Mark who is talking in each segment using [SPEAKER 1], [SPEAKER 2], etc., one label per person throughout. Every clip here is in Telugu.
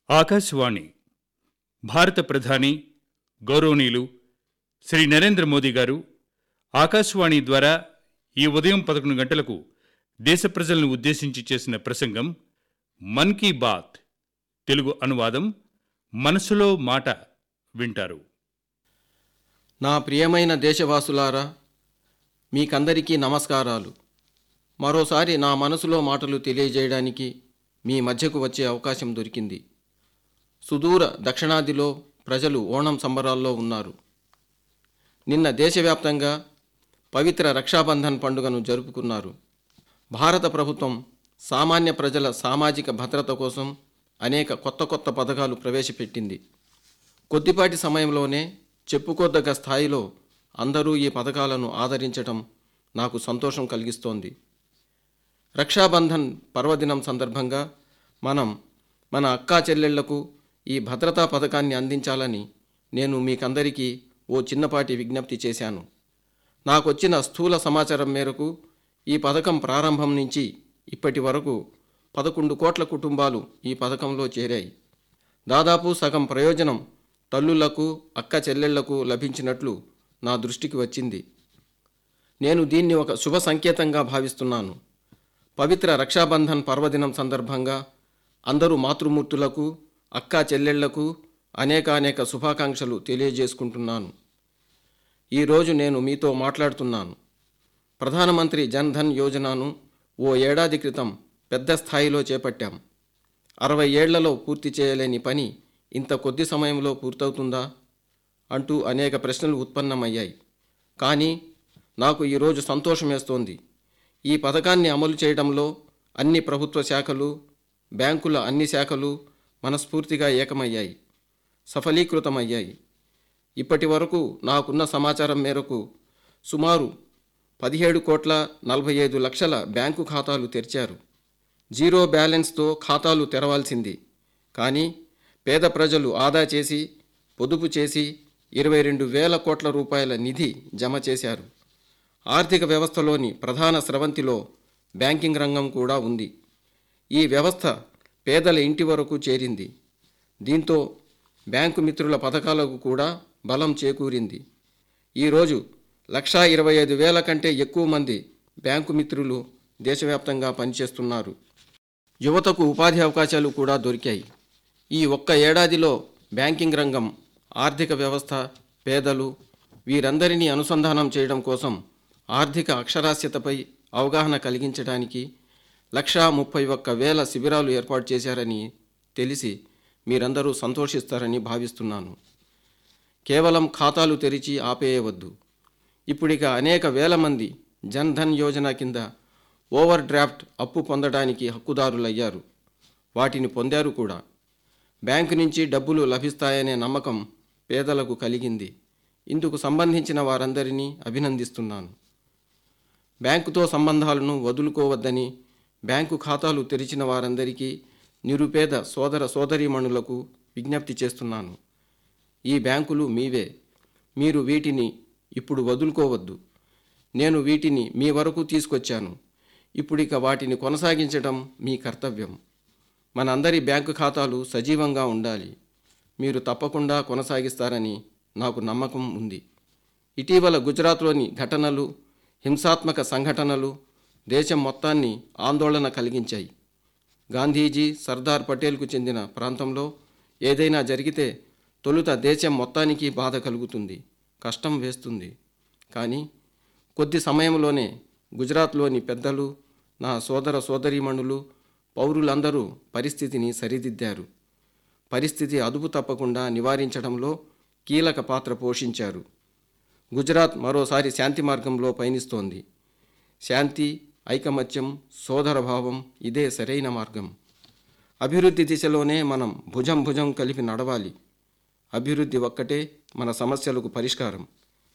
[SPEAKER 1] ఆకాశవాణి భారత ప్రధాని గౌరవనీయులు శ్రీ నరేంద్ర మోదీ గారు ఆకాశవాణి ద్వారా ఈ ఉదయం పదకొండు గంటలకు దేశ ప్రజలను ఉద్దేశించి చేసిన ప్రసంగం మన్ కీ బాత్ తెలుగు అనువాదం మనసులో మాట వింటారు
[SPEAKER 2] నా ప్రియమైన దేశవాసులారా మీకందరికీ నమస్కారాలు మరోసారి నా మనసులో మాటలు తెలియజేయడానికి మీ మధ్యకు వచ్చే అవకాశం దొరికింది సుదూర దక్షిణాదిలో ప్రజలు ఓణం సంబరాల్లో ఉన్నారు నిన్న దేశవ్యాప్తంగా పవిత్ర రక్షాబంధన్ పండుగను జరుపుకున్నారు భారత ప్రభుత్వం సామాన్య ప్రజల సామాజిక భద్రత కోసం అనేక కొత్త కొత్త పథకాలు ప్రవేశపెట్టింది కొద్దిపాటి సమయంలోనే చెప్పుకోదగ్గ స్థాయిలో అందరూ ఈ పథకాలను ఆదరించటం నాకు సంతోషం కలిగిస్తోంది రక్షాబంధన్ పర్వదినం సందర్భంగా మనం మన అక్కా చెల్లెళ్లకు ఈ భద్రతా పథకాన్ని అందించాలని నేను మీకందరికీ ఓ చిన్నపాటి విజ్ఞప్తి చేశాను నాకొచ్చిన స్థూల సమాచారం మేరకు ఈ పథకం ప్రారంభం నుంచి ఇప్పటి వరకు పదకొండు కోట్ల కుటుంబాలు ఈ పథకంలో చేరాయి దాదాపు సగం ప్రయోజనం తల్లులకు అక్క చెల్లెళ్లకు లభించినట్లు నా దృష్టికి వచ్చింది నేను దీన్ని ఒక శుభ సంకేతంగా భావిస్తున్నాను పవిత్ర రక్షాబంధన్ పర్వదినం సందర్భంగా అందరూ మాతృమూర్తులకు అక్కా చెల్లెళ్లకు అనేకానేక శుభాకాంక్షలు తెలియజేసుకుంటున్నాను ఈరోజు నేను మీతో మాట్లాడుతున్నాను ప్రధానమంత్రి జన్ ధన్ యోజనను ఓ ఏడాది క్రితం పెద్ద స్థాయిలో చేపట్టాం అరవై ఏళ్లలో పూర్తి చేయలేని పని ఇంత కొద్ది సమయంలో పూర్తవుతుందా అంటూ అనేక ప్రశ్నలు ఉత్పన్నమయ్యాయి కానీ నాకు ఈరోజు సంతోషం వేస్తోంది ఈ పథకాన్ని అమలు చేయడంలో అన్ని ప్రభుత్వ శాఖలు బ్యాంకుల అన్ని శాఖలు మనస్ఫూర్తిగా ఏకమయ్యాయి సఫలీకృతమయ్యాయి ఇప్పటి వరకు నాకున్న సమాచారం మేరకు సుమారు పదిహేడు కోట్ల నలభై ఐదు లక్షల బ్యాంకు ఖాతాలు తెరిచారు జీరో బ్యాలెన్స్తో ఖాతాలు తెరవాల్సింది కానీ పేద ప్రజలు ఆదా చేసి పొదుపు చేసి ఇరవై రెండు వేల కోట్ల రూపాయల నిధి జమ చేశారు ఆర్థిక వ్యవస్థలోని ప్రధాన స్రవంతిలో బ్యాంకింగ్ రంగం కూడా ఉంది ఈ వ్యవస్థ పేదల ఇంటి వరకు చేరింది దీంతో బ్యాంకు మిత్రుల పథకాలకు కూడా బలం చేకూరింది ఈరోజు లక్షా ఇరవై ఐదు వేల కంటే ఎక్కువ మంది బ్యాంకు మిత్రులు దేశవ్యాప్తంగా పనిచేస్తున్నారు యువతకు ఉపాధి అవకాశాలు కూడా దొరికాయి ఈ ఒక్క ఏడాదిలో బ్యాంకింగ్ రంగం ఆర్థిక వ్యవస్థ పేదలు వీరందరినీ అనుసంధానం చేయడం కోసం ఆర్థిక అక్షరాస్యతపై అవగాహన కలిగించడానికి లక్షా ముప్పై ఒక్క వేల శిబిరాలు ఏర్పాటు చేశారని తెలిసి మీరందరూ సంతోషిస్తారని భావిస్తున్నాను కేవలం ఖాతాలు తెరిచి ఆపేయవద్దు ఇప్పుడిక అనేక వేల మంది జన్ ధన్ యోజన కింద ఓవర్ డ్రాఫ్ట్ అప్పు పొందడానికి హక్కుదారులయ్యారు వాటిని పొందారు కూడా బ్యాంకు నుంచి డబ్బులు లభిస్తాయనే నమ్మకం పేదలకు కలిగింది ఇందుకు సంబంధించిన వారందరినీ అభినందిస్తున్నాను బ్యాంకుతో సంబంధాలను వదులుకోవద్దని బ్యాంకు ఖాతాలు తెరిచిన వారందరికీ నిరుపేద సోదర సోదరీమణులకు విజ్ఞప్తి చేస్తున్నాను ఈ బ్యాంకులు మీవే మీరు వీటిని ఇప్పుడు వదులుకోవద్దు నేను వీటిని మీ వరకు తీసుకొచ్చాను ఇప్పుడిక వాటిని కొనసాగించడం మీ కర్తవ్యం మనందరి బ్యాంకు ఖాతాలు సజీవంగా ఉండాలి మీరు తప్పకుండా కొనసాగిస్తారని నాకు నమ్మకం ఉంది ఇటీవల గుజరాత్లోని ఘటనలు హింసాత్మక సంఘటనలు దేశం మొత్తాన్ని ఆందోళన కలిగించాయి గాంధీజీ సర్దార్ పటేల్కు చెందిన ప్రాంతంలో ఏదైనా జరిగితే తొలుత దేశం మొత్తానికి బాధ కలుగుతుంది కష్టం వేస్తుంది కానీ కొద్ది సమయంలోనే గుజరాత్లోని పెద్దలు నా సోదర సోదరీమణులు పౌరులందరూ పరిస్థితిని సరిదిద్దారు పరిస్థితి అదుపు తప్పకుండా నివారించడంలో కీలక పాత్ర పోషించారు గుజరాత్ మరోసారి శాంతి మార్గంలో పయనిస్తోంది శాంతి ఐకమత్యం సోదరభావం ఇదే సరైన మార్గం అభివృద్ధి దిశలోనే మనం భుజం భుజం కలిపి నడవాలి అభివృద్ధి ఒక్కటే మన సమస్యలకు పరిష్కారం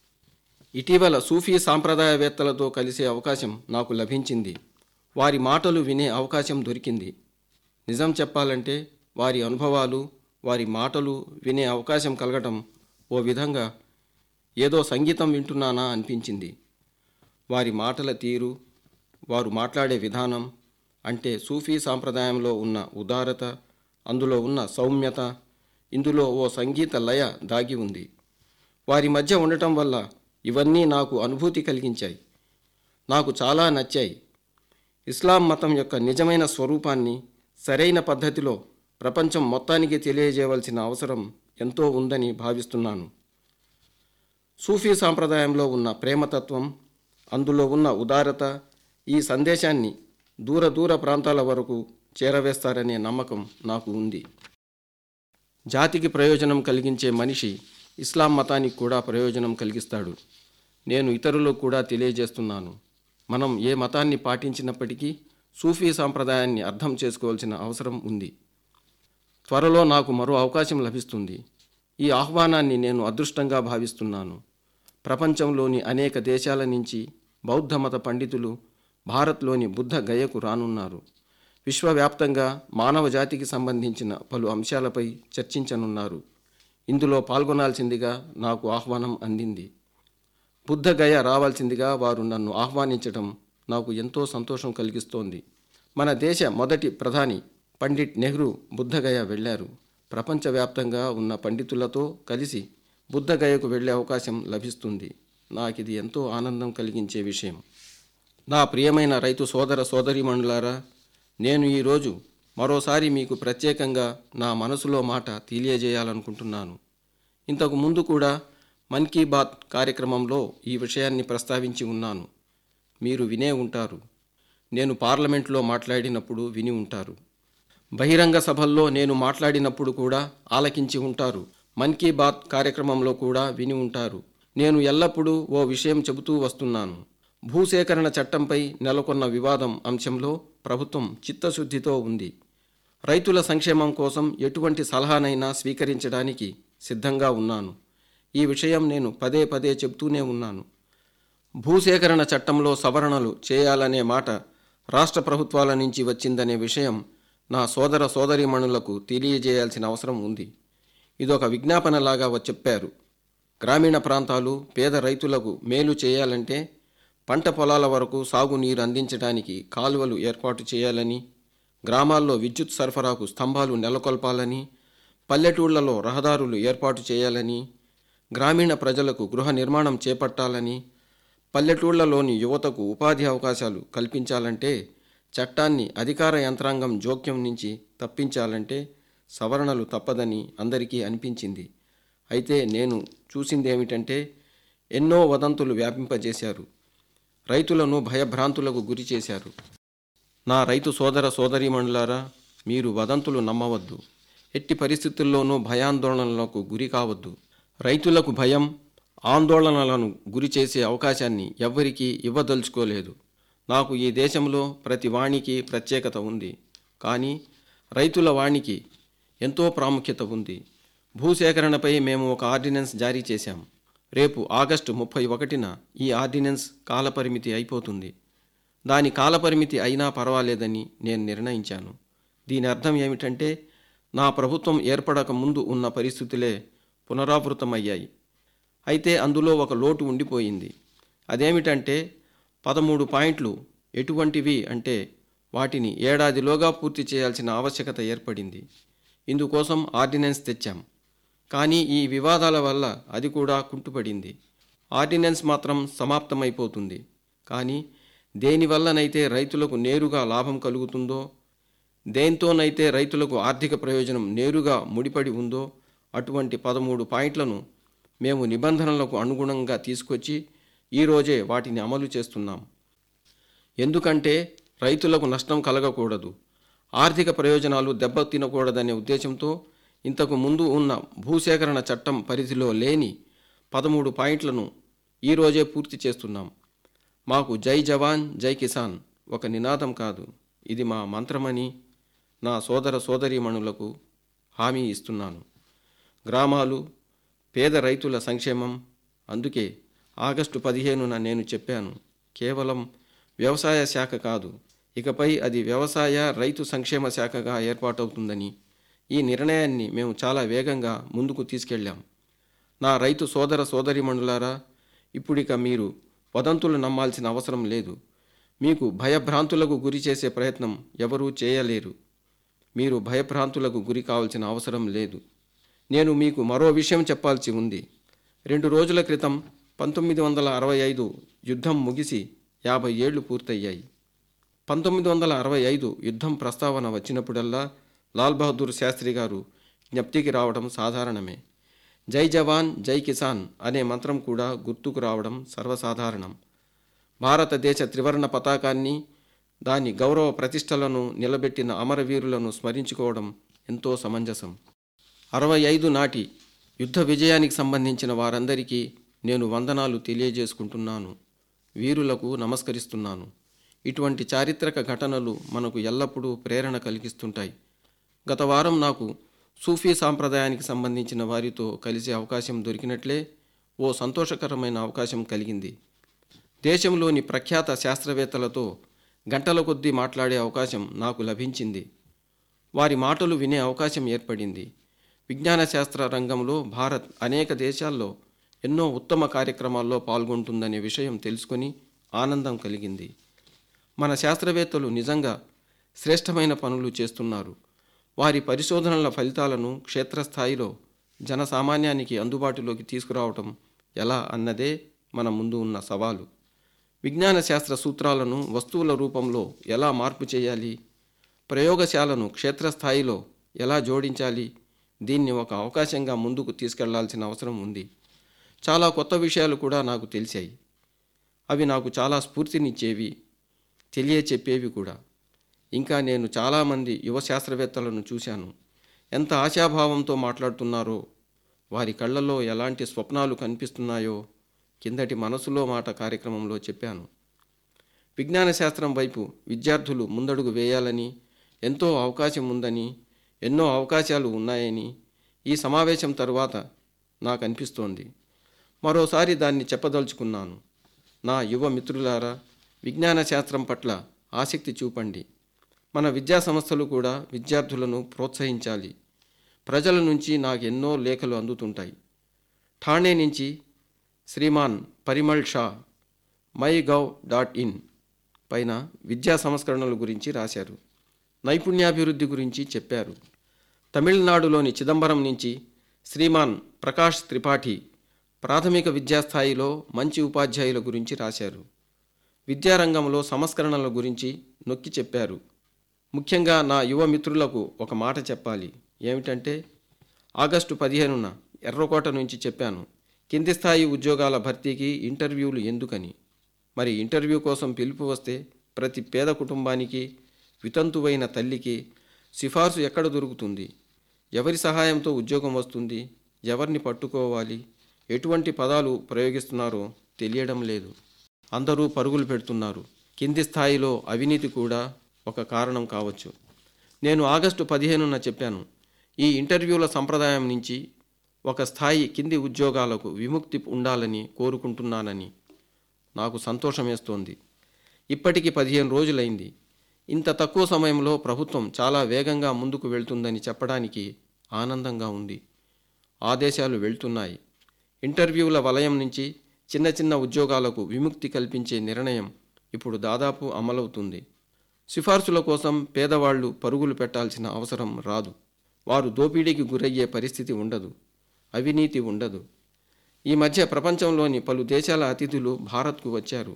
[SPEAKER 2] ఇటీవల సూఫీ సాంప్రదాయవేత్తలతో కలిసే అవకాశం నాకు లభించింది వారి మాటలు వినే అవకాశం దొరికింది నిజం చెప్పాలంటే వారి అనుభవాలు వారి మాటలు వినే అవకాశం కలగటం ఓ విధంగా ఏదో సంగీతం వింటున్నానా అనిపించింది వారి మాటల తీరు వారు మాట్లాడే విధానం అంటే సూఫీ సాంప్రదాయంలో ఉన్న ఉదారత అందులో ఉన్న సౌమ్యత ఇందులో ఓ సంగీత లయ దాగి ఉంది వారి మధ్య ఉండటం వల్ల ఇవన్నీ నాకు అనుభూతి కలిగించాయి నాకు చాలా నచ్చాయి ఇస్లాం మతం యొక్క నిజమైన స్వరూపాన్ని సరైన పద్ధతిలో ప్రపంచం మొత్తానికి తెలియజేయవలసిన అవసరం ఎంతో ఉందని భావిస్తున్నాను సూఫీ సాంప్రదాయంలో ఉన్న ప్రేమతత్వం అందులో ఉన్న ఉదారత ఈ సందేశాన్ని దూర దూర ప్రాంతాల వరకు చేరవేస్తారనే నమ్మకం నాకు ఉంది జాతికి ప్రయోజనం కలిగించే మనిషి ఇస్లాం మతానికి కూడా ప్రయోజనం కలిగిస్తాడు నేను ఇతరులకు కూడా తెలియజేస్తున్నాను మనం ఏ మతాన్ని పాటించినప్పటికీ సూఫీ సాంప్రదాయాన్ని అర్థం చేసుకోవాల్సిన అవసరం ఉంది త్వరలో నాకు మరో అవకాశం లభిస్తుంది ఈ ఆహ్వానాన్ని నేను అదృష్టంగా భావిస్తున్నాను ప్రపంచంలోని అనేక దేశాల నుంచి బౌద్ధ మత పండితులు భారత్లోని బుద్ధ గయకు రానున్నారు విశ్వవ్యాప్తంగా మానవ జాతికి సంబంధించిన పలు అంశాలపై చర్చించనున్నారు ఇందులో పాల్గొనాల్సిందిగా నాకు ఆహ్వానం అందింది బుద్ధగయ రావాల్సిందిగా వారు నన్ను ఆహ్వానించడం నాకు ఎంతో సంతోషం కలిగిస్తోంది మన దేశ మొదటి ప్రధాని పండిట్ నెహ్రూ బుద్ధగయ వెళ్ళారు ప్రపంచవ్యాప్తంగా ఉన్న పండితులతో కలిసి బుద్ధగయకు వెళ్ళే అవకాశం లభిస్తుంది నాకు ఇది ఎంతో ఆనందం కలిగించే విషయం నా ప్రియమైన రైతు సోదర సోదరీమణులారా నేను ఈరోజు మరోసారి మీకు ప్రత్యేకంగా నా మనసులో మాట తెలియజేయాలనుకుంటున్నాను ఇంతకు ముందు కూడా మన్ కీ బాత్ కార్యక్రమంలో ఈ విషయాన్ని ప్రస్తావించి ఉన్నాను మీరు వినే ఉంటారు నేను పార్లమెంట్లో మాట్లాడినప్పుడు విని ఉంటారు బహిరంగ సభల్లో నేను మాట్లాడినప్పుడు కూడా ఆలకించి ఉంటారు మన్ కీ బాత్ కార్యక్రమంలో కూడా విని ఉంటారు నేను ఎల్లప్పుడూ ఓ విషయం చెబుతూ వస్తున్నాను భూసేకరణ చట్టంపై నెలకొన్న వివాదం అంశంలో ప్రభుత్వం చిత్తశుద్ధితో ఉంది రైతుల సంక్షేమం కోసం ఎటువంటి సలహానైనా స్వీకరించడానికి సిద్ధంగా ఉన్నాను ఈ విషయం నేను పదే పదే చెబుతూనే ఉన్నాను భూసేకరణ చట్టంలో సవరణలు చేయాలనే మాట రాష్ట్ర ప్రభుత్వాల నుంచి వచ్చిందనే విషయం నా సోదర సోదరీమణులకు తెలియజేయాల్సిన అవసరం ఉంది ఇదొక విజ్ఞాపనలాగా వ- చెప్పారు గ్రామీణ ప్రాంతాలు పేద రైతులకు మేలు చేయాలంటే పంట పొలాల వరకు సాగునీరు అందించడానికి కాలువలు ఏర్పాటు చేయాలని గ్రామాల్లో విద్యుత్ సరఫరాకు స్తంభాలు నెలకొల్పాలని పల్లెటూళ్లలో రహదారులు ఏర్పాటు చేయాలని గ్రామీణ ప్రజలకు గృహ నిర్మాణం చేపట్టాలని పల్లెటూళ్లలోని యువతకు ఉపాధి అవకాశాలు కల్పించాలంటే చట్టాన్ని అధికార యంత్రాంగం జోక్యం నుంచి తప్పించాలంటే సవరణలు తప్పదని అందరికీ అనిపించింది అయితే నేను చూసిందేమిటంటే ఎన్నో వదంతులు వ్యాపింపజేశారు రైతులను భయభ్రాంతులకు గురి చేశారు నా రైతు సోదర సోదరీమణులారా మీరు వదంతులు నమ్మవద్దు ఎట్టి పరిస్థితుల్లోనూ భయాందోళనలకు గురి కావద్దు రైతులకు భయం ఆందోళనలను గురి చేసే అవకాశాన్ని ఎవ్వరికీ ఇవ్వదలుచుకోలేదు నాకు ఈ దేశంలో ప్రతి వాణికి ప్రత్యేకత ఉంది కానీ రైతుల వాణికి ఎంతో ప్రాముఖ్యత ఉంది భూసేకరణపై మేము ఒక ఆర్డినెన్స్ జారీ చేశాం రేపు ఆగస్టు ముప్పై ఒకటిన ఈ ఆర్డినెన్స్ కాలపరిమితి అయిపోతుంది దాని కాలపరిమితి అయినా పర్వాలేదని నేను నిర్ణయించాను దీని అర్థం ఏమిటంటే నా ప్రభుత్వం ఏర్పడక ముందు ఉన్న పరిస్థితులే పునరావృతమయ్యాయి అయితే అందులో ఒక లోటు ఉండిపోయింది అదేమిటంటే పదమూడు పాయింట్లు ఎటువంటివి అంటే వాటిని ఏడాదిలోగా పూర్తి చేయాల్సిన ఆవశ్యకత ఏర్పడింది ఇందుకోసం ఆర్డినెన్స్ తెచ్చాం కానీ ఈ వివాదాల వల్ల అది కూడా కుంటుపడింది ఆర్డినెన్స్ మాత్రం సమాప్తమైపోతుంది కానీ దేనివల్లనైతే రైతులకు నేరుగా లాభం కలుగుతుందో దేంతోనైతే రైతులకు ఆర్థిక ప్రయోజనం నేరుగా ముడిపడి ఉందో అటువంటి పదమూడు పాయింట్లను మేము నిబంధనలకు అనుగుణంగా తీసుకొచ్చి ఈరోజే వాటిని అమలు చేస్తున్నాం ఎందుకంటే రైతులకు నష్టం కలగకూడదు ఆర్థిక ప్రయోజనాలు దెబ్బతినకూడదనే ఉద్దేశంతో ఇంతకు ముందు ఉన్న భూసేకరణ చట్టం పరిధిలో లేని పదమూడు పాయింట్లను ఈరోజే పూర్తి చేస్తున్నాం మాకు జై జవాన్ జై కిసాన్ ఒక నినాదం కాదు ఇది మా మంత్రమని నా సోదర సోదరీమణులకు హామీ ఇస్తున్నాను గ్రామాలు పేద రైతుల సంక్షేమం అందుకే ఆగస్టు పదిహేనున నేను చెప్పాను కేవలం వ్యవసాయ శాఖ కాదు ఇకపై అది వ్యవసాయ రైతు సంక్షేమ శాఖగా ఏర్పాటవుతుందని ఈ నిర్ణయాన్ని మేము చాలా వేగంగా ముందుకు తీసుకెళ్ళాం నా రైతు సోదర సోదరిమణులారా ఇప్పుడిక మీరు వదంతులు నమ్మాల్సిన అవసరం లేదు మీకు భయభ్రాంతులకు గురి చేసే ప్రయత్నం ఎవరూ చేయలేరు మీరు భయభ్రాంతులకు గురి కావాల్సిన అవసరం లేదు నేను మీకు మరో విషయం చెప్పాల్సి ఉంది రెండు రోజుల క్రితం పంతొమ్మిది వందల అరవై ఐదు యుద్ధం ముగిసి యాభై ఏళ్లు పూర్తయ్యాయి పంతొమ్మిది వందల అరవై ఐదు యుద్ధం ప్రస్తావన వచ్చినప్పుడల్లా లాల్ బహదూర్ శాస్త్రి గారు జ్ఞప్తికి రావడం సాధారణమే జై జవాన్ జై కిసాన్ అనే మంత్రం కూడా గుర్తుకు రావడం సర్వసాధారణం భారతదేశ త్రివర్ణ పతాకాన్ని దాని గౌరవ ప్రతిష్టలను నిలబెట్టిన అమరవీరులను స్మరించుకోవడం ఎంతో సమంజసం అరవై ఐదు నాటి యుద్ధ విజయానికి సంబంధించిన వారందరికీ నేను వందనాలు తెలియజేసుకుంటున్నాను వీరులకు నమస్కరిస్తున్నాను ఇటువంటి చారిత్రక ఘటనలు మనకు ఎల్లప్పుడూ ప్రేరణ కలిగిస్తుంటాయి గత వారం నాకు సూఫీ సాంప్రదాయానికి సంబంధించిన వారితో కలిసే అవకాశం దొరికినట్లే ఓ సంతోషకరమైన అవకాశం కలిగింది దేశంలోని ప్రఖ్యాత శాస్త్రవేత్తలతో గంటల కొద్దీ మాట్లాడే అవకాశం నాకు లభించింది వారి మాటలు వినే అవకాశం ఏర్పడింది విజ్ఞాన శాస్త్ర రంగంలో భారత్ అనేక దేశాల్లో ఎన్నో ఉత్తమ కార్యక్రమాల్లో పాల్గొంటుందనే విషయం తెలుసుకొని ఆనందం కలిగింది మన శాస్త్రవేత్తలు నిజంగా శ్రేష్టమైన పనులు చేస్తున్నారు వారి పరిశోధనల ఫలితాలను క్షేత్రస్థాయిలో జనసామాన్యానికి అందుబాటులోకి తీసుకురావటం ఎలా అన్నదే మన ముందు ఉన్న సవాలు విజ్ఞాన శాస్త్ర సూత్రాలను వస్తువుల రూపంలో ఎలా మార్పు చేయాలి ప్రయోగశాలను క్షేత్రస్థాయిలో ఎలా జోడించాలి దీన్ని ఒక అవకాశంగా ముందుకు తీసుకెళ్లాల్సిన అవసరం ఉంది చాలా కొత్త విషయాలు కూడా నాకు తెలిసాయి అవి నాకు చాలా స్ఫూర్తినిచ్చేవి తెలియచెప్పేవి కూడా ఇంకా నేను చాలామంది యువ శాస్త్రవేత్తలను చూశాను ఎంత ఆశాభావంతో మాట్లాడుతున్నారో వారి కళ్ళల్లో ఎలాంటి స్వప్నాలు కనిపిస్తున్నాయో కిందటి మనసులో మాట కార్యక్రమంలో చెప్పాను విజ్ఞాన శాస్త్రం వైపు విద్యార్థులు ముందడుగు వేయాలని ఎంతో అవకాశం ఉందని ఎన్నో అవకాశాలు ఉన్నాయని ఈ సమావేశం తరువాత నాకు అనిపిస్తోంది మరోసారి దాన్ని చెప్పదలుచుకున్నాను నా యువ మిత్రులారా విజ్ఞాన శాస్త్రం పట్ల ఆసక్తి చూపండి మన విద్యా సంస్థలు కూడా విద్యార్థులను ప్రోత్సహించాలి ప్రజల నుంచి నాకు ఎన్నో లేఖలు అందుతుంటాయి ఠాణే నుంచి Shriman Parimal Shah my gov dot in పైన విద్యా సంస్కరణల గురించి రాశారు నైపుణ్యాభివృద్ధి గురించి చెప్పారు తమిళనాడులోని చిదంబరం నుంచి శ్రీమాన్ ప్రకాష్ త్రిపాఠి ప్రాథమిక విద్యాస్థాయిలో మంచి ఉపాధ్యాయుల గురించి రాశారు విద్యారంగంలో సంస్కరణల గురించి నొక్కి చెప్పారు ముఖ్యంగా నా యువ మిత్రులకు ఒక మాట చెప్పాలి ఏమిటంటే ఆగస్టు పదిహేనున ఎర్రకోట నుంచి చెప్పాను కింది స్థాయి ఉద్యోగాల భర్తీకి ఇంటర్వ్యూలు ఎందుకని మరి ఇంటర్వ్యూ కోసం పిలుపు వస్తే ప్రతి పేద కుటుంబానికి వితంతువైన తల్లికి సిఫార్సు ఎక్కడ దొరుకుతుంది ఎవరి సహాయంతో ఉద్యోగం వస్తుంది ఎవరిని పట్టుకోవాలి ఎటువంటి పదాలు ప్రయోగిస్తున్నారో తెలియడం లేదు అందరూ పరుగులు పెడుతున్నారు కింది స్థాయిలో అవినీతి కూడా ఒక కారణం కావచ్చు నేను ఆగస్టు పదిహేనున చెప్పాను ఈ ఇంటర్వ్యూల సంప్రదాయం నుంచి ఒక స్థాయి కింది ఉద్యోగాలకు విముక్తి ఉండాలని కోరుకుంటున్నానని నాకు సంతోషమేస్తోంది ఇప్పటికి పదిహేను రోజులైంది ఇంత తక్కువ సమయంలో ప్రభుత్వం చాలా వేగంగా ముందుకు వెళ్తుందని చెప్పడానికి ఆనందంగా ఉంది ఆదేశాలు వెళ్తున్నాయి ఇంటర్వ్యూల వలయం నుంచి చిన్న చిన్న ఉద్యోగాలకు విముక్తి కల్పించే నిర్ణయం ఇప్పుడు దాదాపు అమలవుతుంది సిఫార్సుల కోసం పేదవాళ్లు పరుగులు పెట్టాల్సిన అవసరం రాదు వారు దోపిడీకి గురయ్యే పరిస్థితి ఉండదు అవినీతి ఉండదు ఈ మధ్య ప్రపంచంలోని పలు దేశాల అతిథులు భారత్కు వచ్చారు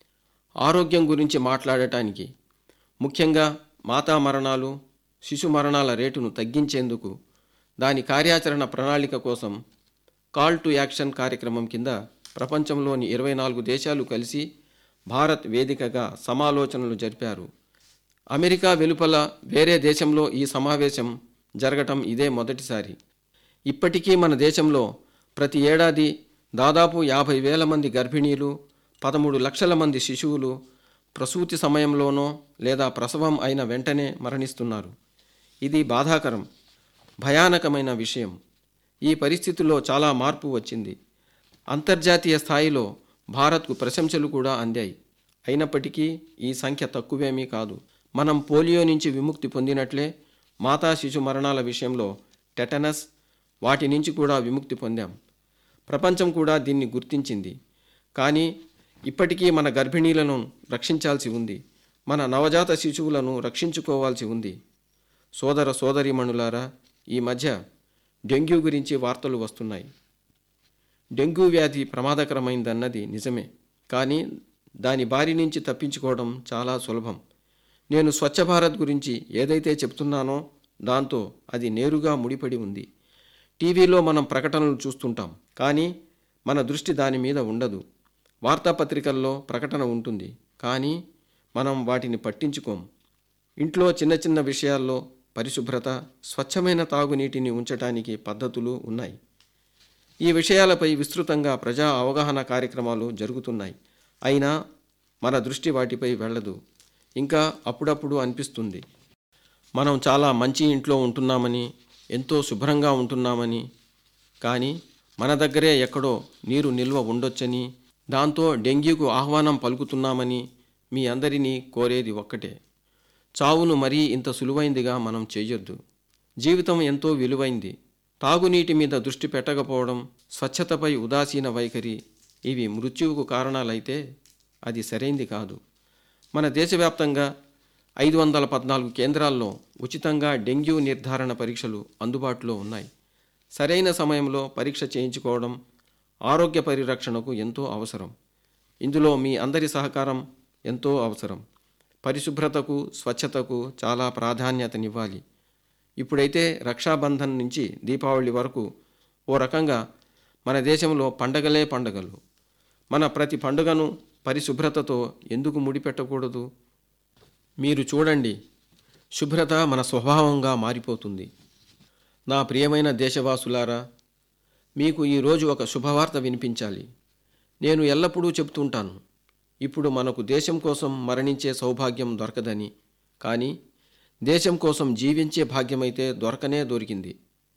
[SPEAKER 2] ఆరోగ్యం గురించి మాట్లాడటానికి ముఖ్యంగా మాతా మరణాలు శిశు మరణాల రేటును తగ్గించేందుకు దాని కార్యాచరణ ప్రణాళిక కోసం కాల్ టు యాక్షన్ కార్యక్రమం కింద ప్రపంచంలోని ఇరవై నాలుగు దేశాలు కలిసి భారత్ వేదికగా సమాలోచనలు జరిపారు అమెరికా వెలుపల వేరే దేశంలో ఈ సమావేశం జరగటం ఇదే మొదటిసారి ఇప్పటికీ మన దేశంలో ప్రతి ఏడాది దాదాపు యాభై వేల మంది గర్భిణీలు పదమూడు లక్షల మంది శిశువులు ప్రసూతి సమయంలోనో లేదా ప్రసవం అయిన వెంటనే మరణిస్తున్నారు ఇది బాధాకరం భయానకమైన విషయం ఈ పరిస్థితుల్లో చాలా మార్పు వచ్చింది అంతర్జాతీయ స్థాయిలో భారత్కు ప్రశంసలు కూడా అందాయి అయినప్పటికీ ఈ సంఖ్య తక్కువేమీ కాదు మనం పోలియో నుంచి విముక్తి పొందినట్లే మాతా శిశు మరణాల విషయంలో టెటనస్ వాటి నుంచి కూడా విముక్తి పొందాం ప్రపంచం కూడా దీన్ని గుర్తించింది కానీ ఇప్పటికీ మన గర్భిణీలను రక్షించాల్సి ఉంది మన నవజాత శిశువులను రక్షించుకోవాల్సి ఉంది సోదర సోదరీమణులారా ఈ మధ్య డెంగ్యూ గురించి వార్తలు వస్తున్నాయి డెంగ్యూ వ్యాధి ప్రమాదకరమైందన్నది నిజమే కానీ దాని బారి నుంచి తప్పించుకోవడం చాలా సులభం నేను స్వచ్ఛ భారత్ గురించి ఏదైతే చెప్తున్నానో దాంతో అది నేరుగా ముడిపడి ఉంది టీవీలో మనం ప్రకటనలు చూస్తుంటాం కానీ మన దృష్టి దాని మీద ఉండదు వార్తాపత్రికల్లో ప్రకటన ఉంటుంది కానీ మనం వాటిని పట్టించుకోం ఇంట్లో చిన్న చిన్న విషయాల్లో పరిశుభ్రత స్వచ్ఛమైన తాగునీటిని ఉంచటానికి పద్ధతులు ఉన్నాయి ఈ విషయాలపై విస్తృతంగా ప్రజా అవగాహన కార్యక్రమాలు జరుగుతున్నాయి అయినా మన దృష్టి వాటిపై వెళ్ళదు ఇంకా అప్పుడప్పుడు అనిపిస్తుంది మనం చాలా మంచి ఇంట్లో ఉంటున్నామని ఎంతో శుభ్రంగా ఉంటున్నామని కానీ మన దగ్గరే ఎక్కడో నీరు నిల్వ ఉండొచ్చని దాంతో డెంగ్యూకు ఆహ్వానం పలుకుతున్నామని మీ అందరినీ కోరేది ఒక్కటే చావును మరీ ఇంత సులువైందిగా మనం చేయొద్దు జీవితం ఎంతో విలువైంది తాగునీటి మీద దృష్టి పెట్టకపోవడం స్వచ్ఛతపై ఉదాసీన వైఖరి ఇవి మృత్యువుకు కారణాలైతే అది సరైంది కాదు మన దేశవ్యాప్తంగా ఐదు వందల పద్నాలుగు కేంద్రాల్లో ఉచితంగా డెంగ్యూ నిర్ధారణ పరీక్షలు అందుబాటులో ఉన్నాయి సరైన సమయంలో పరీక్ష చేయించుకోవడం ఆరోగ్య పరిరక్షణకు ఎంతో అవసరం ఇందులో మీ అందరి సహకారం ఎంతో అవసరం పరిశుభ్రతకు స్వచ్ఛతకు చాలా ప్రాధాన్యతనివ్వాలి ఇప్పుడైతే రక్షాబంధన్ నుంచి దీపావళి వరకు ఓ రకంగా మన దేశంలో పండగలే పండగలు మన ప్రతి పండుగను పరిశుభ్రతతో ఎందుకు ముడిపెట్టకూడదు మీరు చూడండి శుభ్రత మన స్వభావంగా మారిపోతుంది నా ప్రియమైన దేశవాసులారా మీకు ఈరోజు ఒక శుభవార్త వినిపించాలి నేను ఎల్లప్పుడూ చెప్తుంటాను ఇప్పుడు మనకు దేశం కోసం మరణించే సౌభాగ్యం దొరకదని కానీ దేశం కోసం జీవించే భాగ్యమైతే దొరకనే దొరికింది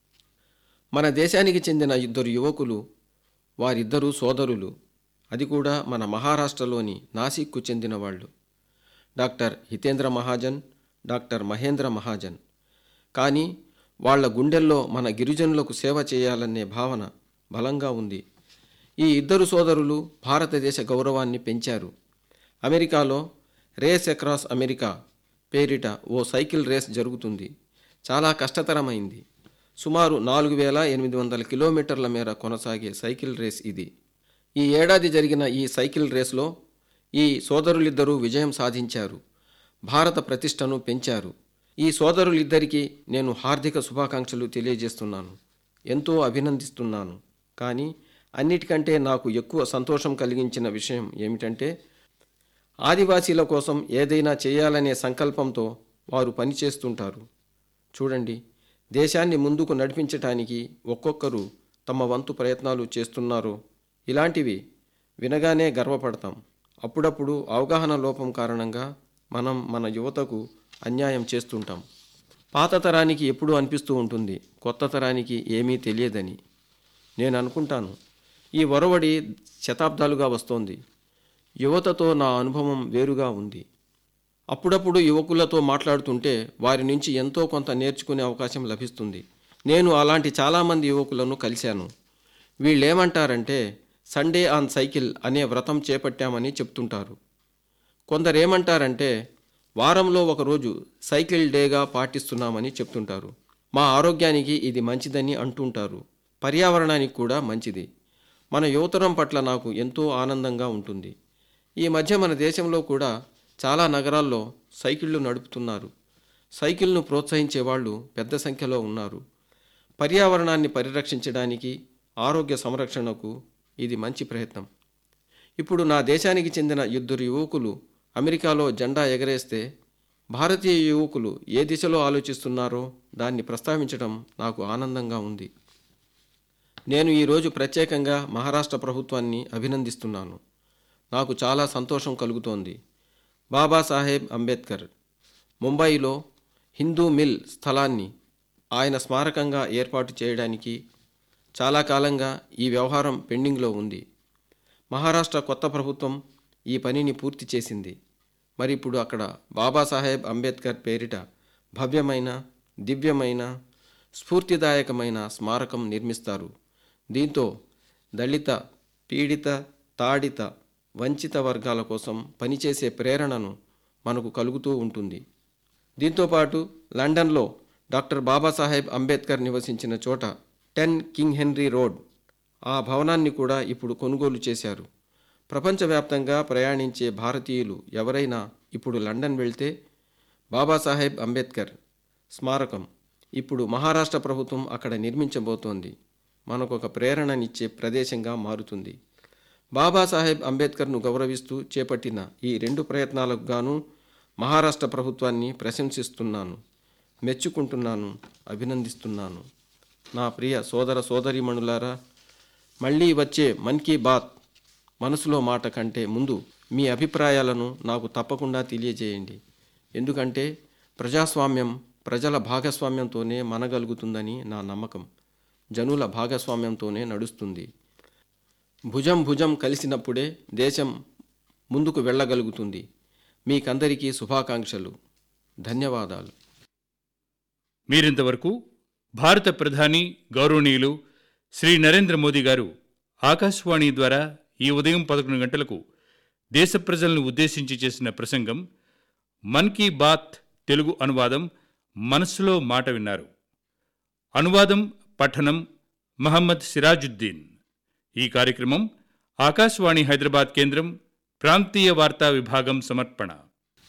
[SPEAKER 2] మన దేశానికి చెందిన ఇద్దరు యువకులు వారిద్దరూ సోదరులు అది కూడా మన మహారాష్ట్రలోని నాసిక్కు చెందిన వాళ్ళు డాక్టర్ హితేంద్ర మహాజన్ డాక్టర్ మహేంద్ర మహాజన్ కానీ వాళ్ళ గుండెల్లో మన గిరిజనులకు సేవ చేయాలనే భావన బలంగా ఉంది ఈ ఇద్దరు సోదరులు భారతదేశ గౌరవాన్ని పెంచారు అమెరికాలో రేస్ అక్రాస్ అమెరికా పేరిట ఓ సైకిల్ రేస్ జరుగుతుంది చాలా కష్టతరమైంది సుమారు నాలుగు వేల ఎనిమిది వందల కిలోమీటర్ల మేర కొనసాగే సైకిల్ రేస్ ఇది ఈ ఏడాది జరిగిన ఈ సైకిల్ రేస్లో ఈ సోదరులిద్దరూ విజయం సాధించారు భారత ప్రతిష్టను పెంచారు ఈ సోదరులిద్దరికీ నేను హార్దిక శుభాకాంక్షలు తెలియజేస్తున్నాను ఎంతో అభినందిస్తున్నాను కానీ అన్నిటికంటే నాకు ఎక్కువ సంతోషం కలిగించిన విషయం ఏమిటంటే ఆదివాసీల కోసం ఏదైనా చేయాలనే సంకల్పంతో వారు పనిచేస్తుంటారు చూడండి దేశాన్ని ముందుకు నడిపించటానికి ఒక్కొక్కరు తమ వంతు ప్రయత్నాలు చేస్తున్నారో ఇలాంటివి వినగానే గర్వపడతాం అప్పుడప్పుడు అవగాహన లోపం కారణంగా మనం మన యువతకు అన్యాయం చేస్తుంటాం పాత తరానికి ఎప్పుడూ అనిపిస్తూ ఉంటుంది కొత్త తరానికి ఏమీ తెలియదని నేను అనుకుంటాను ఈ ఒరవడి శతాబ్దాలుగా వస్తోంది యువతతో నా అనుభవం వేరుగా ఉంది అప్పుడప్పుడు యువకులతో మాట్లాడుతుంటే వారి నుంచి ఎంతో కొంత నేర్చుకునే అవకాశం లభిస్తుంది నేను అలాంటి చాలామంది యువకులను కలిశాను వీళ్ళేమంటారంటే సండే ఆన్ సైకిల్ అనే వ్రతం చేపట్టామని చెప్తుంటారు కొందరేమంటారంటే వారంలో ఒకరోజు సైకిల్ డేగా పాటిస్తున్నామని చెప్తుంటారు మా ఆరోగ్యానికి ఇది మంచిదని అంటుంటారు పర్యావరణానికి కూడా మంచిది మన యువతరం పట్ల నాకు ఎంతో ఆనందంగా ఉంటుంది ఈ మధ్య మన దేశంలో కూడా చాలా నగరాల్లో సైకిళ్ళు నడుపుతున్నారు సైకిల్ను ప్రోత్సహించే వాళ్ళు పెద్ద సంఖ్యలో ఉన్నారు పర్యావరణాన్ని పరిరక్షించడానికి ఆరోగ్య సంరక్షణకు ఇది మంచి ప్రయత్నం ఇప్పుడు నా దేశానికి చెందిన ఇద్దరు యువకులు అమెరికాలో జెండా ఎగరేస్తే భారతీయ యువకులు ఏ దిశలో ఆలోచిస్తున్నారో దాన్ని ప్రస్తావించడం నాకు ఆనందంగా ఉంది నేను ఈరోజు ప్రత్యేకంగా మహారాష్ట్ర ప్రభుత్వాన్ని అభినందిస్తున్నాను నాకు చాలా సంతోషం కలుగుతోంది బాబాసాహెబ్ అంబేద్కర్ ముంబైలో హిందూ మిల్ స్థలాన్ని ఆయన స్మారకంగా ఏర్పాటు చేయడానికి చాలా కాలంగా ఈ వ్యవహారం పెండింగ్లో ఉంది మహారాష్ట్ర కొత్త ప్రభుత్వం ఈ పనిని పూర్తి చేసింది మరి ఇప్పుడు అక్కడ బాబాసాహెబ్ అంబేద్కర్ పేరిట భవ్యమైన దివ్యమైన స్ఫూర్తిదాయకమైన స్మారకం నిర్మిస్తారు దీంతో దళిత పీడిత తాడిత వంచిత వర్గాల కోసం పనిచేసే ప్రేరణను మనకు కలుగుతూ ఉంటుంది దీంతోపాటు లండన్లో డాక్టర్ బాబాసాహెబ్ అంబేద్కర్ నివసించిన చోట టెన్ కింగ్ హెన్రీ రోడ్ ఆ భవనాన్ని కూడా ఇప్పుడు కొనుగోలు చేశారు ప్రపంచవ్యాప్తంగా ప్రయాణించే భారతీయులు ఎవరైనా ఇప్పుడు లండన్ వెళ్తే బాబాసాహెబ్ అంబేద్కర్ స్మారకం ఇప్పుడు మహారాష్ట్ర ప్రభుత్వం అక్కడ నిర్మించబోతోంది మనకు ఒక ప్రేరణనిచ్చే ప్రదేశంగా మారుతుంది బాబాసాహెబ్ అంబేద్కర్ను గౌరవిస్తూ చేపట్టిన ఈ రెండు ప్రయత్నాలకు గాను మహారాష్ట్ర ప్రభుత్వాన్ని ప్రశంసిస్తున్నాను మెచ్చుకుంటున్నాను అభినందిస్తున్నాను నా ప్రియ సోదర సోదరీమణులారా మళ్ళీ వచ్చే మన్ కీ బాత్ మనసులో మాట కంటే ముందు మీ అభిప్రాయాలను నాకు తప్పకుండా తెలియజేయండి ఎందుకంటే ప్రజాస్వామ్యం ప్రజల భాగస్వామ్యంతోనే మనగలుగుతుందని నా నమ్మకం జనుల భాగస్వామ్యంతోనే నడుస్తుంది భుజం భుజం కలిసినప్పుడే దేశం ముందుకు వెళ్ళగలుగుతుంది మీకందరికీ శుభాకాంక్షలు ధన్యవాదాలు
[SPEAKER 1] మీరింతవరకు భారత ప్రధాని గౌరవనీయులు శ్రీ నరేంద్ర మోదీ గారు ఆకాశవాణి ద్వారా ఈ ఉదయం పదకొండు గంటలకు దేశ ప్రజలను ఉద్దేశించి చేసిన ప్రసంగం మన్ కీ బాత్ తెలుగు అనువాదం మనస్సులో మాట విన్నారు అనువాదం పఠనం మహమ్మద్ సిరాజుద్దీన్ ఈ కార్యక్రమం ఆకాశవాణి హైదరాబాద్ కేంద్రం ప్రాంతీయ వార్తా విభాగం సమర్పణ